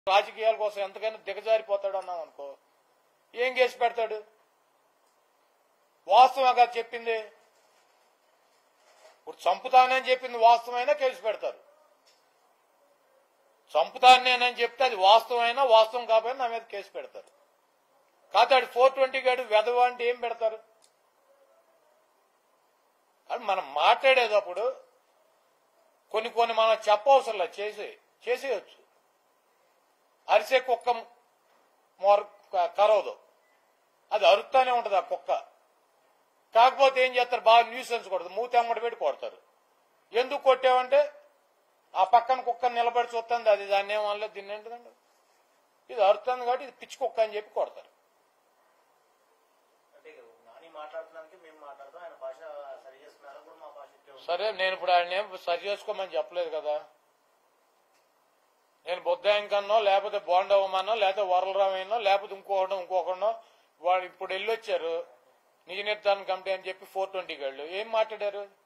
రాజకీయాల కోసం ఎంతకైనా దిగజారిపోతాడు అన్నాం అనుకో ఏం కేసు పెడతాడు వాస్తవంగా చెప్పింది ఇప్పుడు చంపుతానని చెప్పింది వాస్తవమైనా కేసు పెడతారు చంపుతానేనని చెప్తే అది వాస్తవమైనా వాస్తవం కాకపోయినా నా మీద కేసు పెడతారు కాకపోతే అది ఫోర్ ట్వంటీ గాడు వెధవ అంటే ఏం పెడతారు అది మనం మాట్లాడేటప్పుడు కొన్ని కొన్ని మనం చెప్పవసరంలా చేసి చేసేయచ్చు అరిసే కుక్క మొర కరవదు అది అరుస్తానే ఉంటది ఆ కుక్క కాకపోతే ఏం చేస్తారు బాగా న్యూసెన్స్ కొడతారు మూతి అమ్మడి పెట్టి కొడతారు ఎందుకు కొట్టావంటే ఆ పక్కన కుక్క నిలబడి చూస్తుంది అది దాన్ని ఏమనలే దీన్ని ఏంటిదండి ఇది అరుతుంది కాబట్టి ఇది పిచ్చి కుక్క అని చెప్పి కొడతారు అంటే ఇక నాని మాట్లాడుతున్నానికి మేము మాట్లాడతాం ఆయన భాష సరి చేస్తున్నారు కూడా మా భాష ఇట్టే ఉంది. సరే నేను ఇప్పుడు ఆయన ఏం సరి చేసుకోమని చెప్పలేదు కదా నేను బుద్ధాంకన్నో లేకపోతే బోండవమనో లేకపోతే వరలరామయ్యనో లేకపోతే ఇంకొకటో ఇంకొకటో వాడు ఇప్పుడు వెళ్ళొచ్చారు నిజ నిర్ధారణ కమిటీ అని చెప్పి ఫోర్ ట్వంటీ గాళ్ళు ఏం మాట్లాడారు